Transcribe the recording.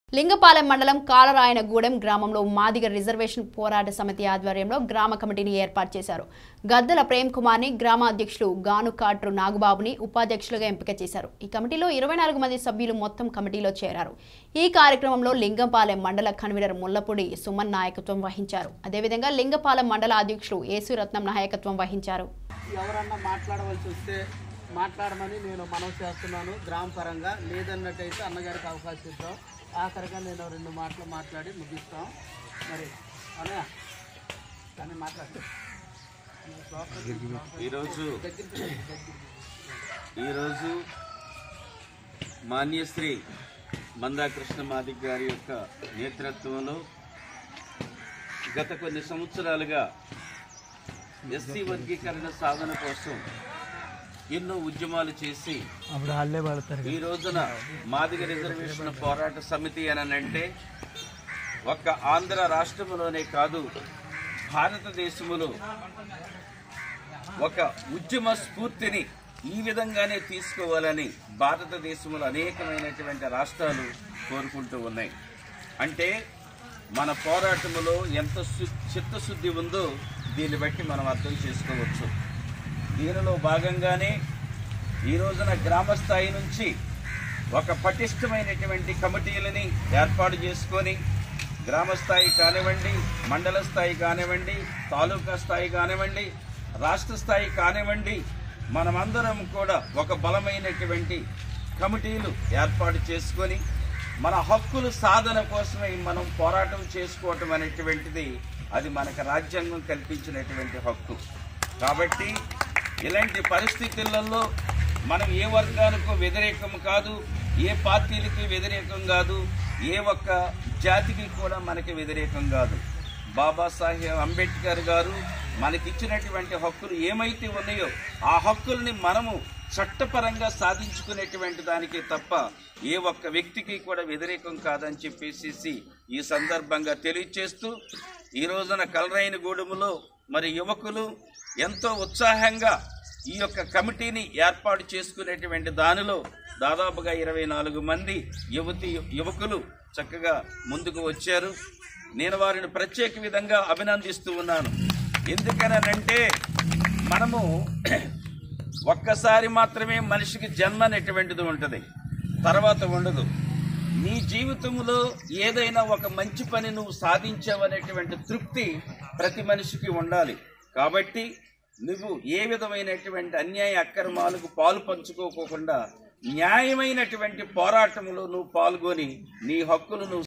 లింగపాలెం మండలం కాలరాయనగూడెం గ్రామంలో మాదిగ రిజర్వేషన్ పోరాట సమితి ఆధ్వర్యంలో గ్రామ కమిటీని ఏర్పాటు చేశారు గద్దల ప్రేమ్ కుమార్ని గ్రామ అధ్యక్షులు గాను కాట్రు నాగుబాబుని ఉపాధ్యక్షులుగా ఎంపిక చేశారు ఈ కమిటీలో ఇరవై నాలుగు మంది సభ్యులు మొత్తం కమిటీలో చేరారు ఈ కార్యక్రమంలో లింగపాలెం మండల కన్వీనర్ ముల్లపూడి సుమన్ నాయకత్వం వహించారు అదేవిధంగా లింగపాలెం మండల అధ్యక్షులు యేసురత్నం నాయకత్వం వహించారు ఎవరన్నా మాట్లాడవలసి వస్తే మాట్లాడమని నేను మనవి చేస్తున్నాను గ్రామ పరంగా లేదన్నట్టయితే అన్నగారికి అవకాశం ఇద్దాం ఆఖరిగా నేను రెండు మాటలు మాట్లాడి ముగిస్తాం మరి అన్నయ్య కానీ మాట్లాడు ఈరోజు ఈరోజు మాన్యశ్రీ మందాకృష్ణ మాదిక్ గారి యొక్క నేతృత్వంలో గత కొన్ని సంవత్సరాలుగా ఎస్సీ వర్గీకరణ సాధన కోసం ఎన్నో ఉద్యమాలు చేసి అప్పుడు వాళ్ళే పడతారు ఈ రోజున మాదిగ రిజర్వేషన్ పోరాట సమితి అని అంటే ఒక్క ఆంధ్ర రాష్ట్రంలోనే కాదు భారతదేశంలో ఒక ఉద్యమ స్ఫూర్తిని ఈ విధంగానే తీసుకోవాలని భారతదేశంలో అనేకమైనటువంటి రాష్ట్రాలు కోరుకుంటూ ఉన్నాయి అంటే మన పోరాటంలో ఎంత సు- చిత్తశుద్ధి ఉందో దీన్ని బట్టి మనం అర్థం చేసుకోవచ్చు దీనిలో భాగంగానే ఈ రోజున గ్రామ స్థాయి నుంచి ఒక పటిష్టమైనటువంటి కమిటీలని ఏర్పాటు చేసుకొని గ్రామ స్థాయి కానివ్వండి మండల స్థాయి కానివ్వండి తాలూకా స్థాయి కానివ్వండి రాష్ట్ర స్థాయి కానివ్వండి మనమందరం కూడా ఒక బలమైనటువంటి కమిటీలు ఏర్పాటు చేసుకొని మన హక్కుల సాధన కోసమై మనం పోరాటం చేసుకోవటం అనేటువంటిది అది మనకు రాజ్యాంగం కల్పించినటువంటి హక్కు కాబట్టి ఇలాంటి పరిస్థితులలో మనం ఏ వర్గాలకు వ్యతిరేకం కాదు ఏ పార్టీలకి వ్యతిరేకం కాదు ఏ ఒక్క జాతికి కూడా మనకి వ్యతిరేకం కాదు బాబాసాహెబ్ అంబేద్కర్ గారు మనకిచ్చినటువంటి హక్కులు ఏమైతే ఉన్నాయో ఆ హక్కుల్ని మనము చట్టపరంగా సాధించుకునేటువంటి దానికి తప్ప ఏ ఒక్క వ్యక్తికి కూడా వ్యతిరేకం కాదని చెప్పేసి ఈ సందర్భంగా తెలియచేస్తూ ఈ రోజున కలరైన గూడెములో మరి యువకులు ఎంతో ఉత్సాహంగా ఈ యొక్క కమిటీని ఏర్పాటు చేసుకునేటువంటి దానిలో దాదాపుగా ఇరవై నాలుగు మంది యువతి యువకులు చక్కగా ముందుకు వచ్చారు నేను వారిని ప్రత్యేక విధంగా అభినందిస్తూ ఉన్నాను ఎందుకనంటే మనము ఒక్కసారి మాత్రమే మనిషికి జన్మ అనేటువంటిది ఉంటుంది తర్వాత ఉండదు నీ జీవితంలో ఏదైనా ఒక మంచి పని నువ్వు సాధించావనేటువంటి తృప్తి ప్రతి మనిషికి ఉండాలి కాబట్టి నువ్వు ఏ విధమైనటువంటి అన్యాయ అక్రమాలకు పాలు పంచుకోకుండా న్యాయమైనటువంటి పోరాటంలో నువ్వు పాల్గొని నీ హక్కులు నువ్వు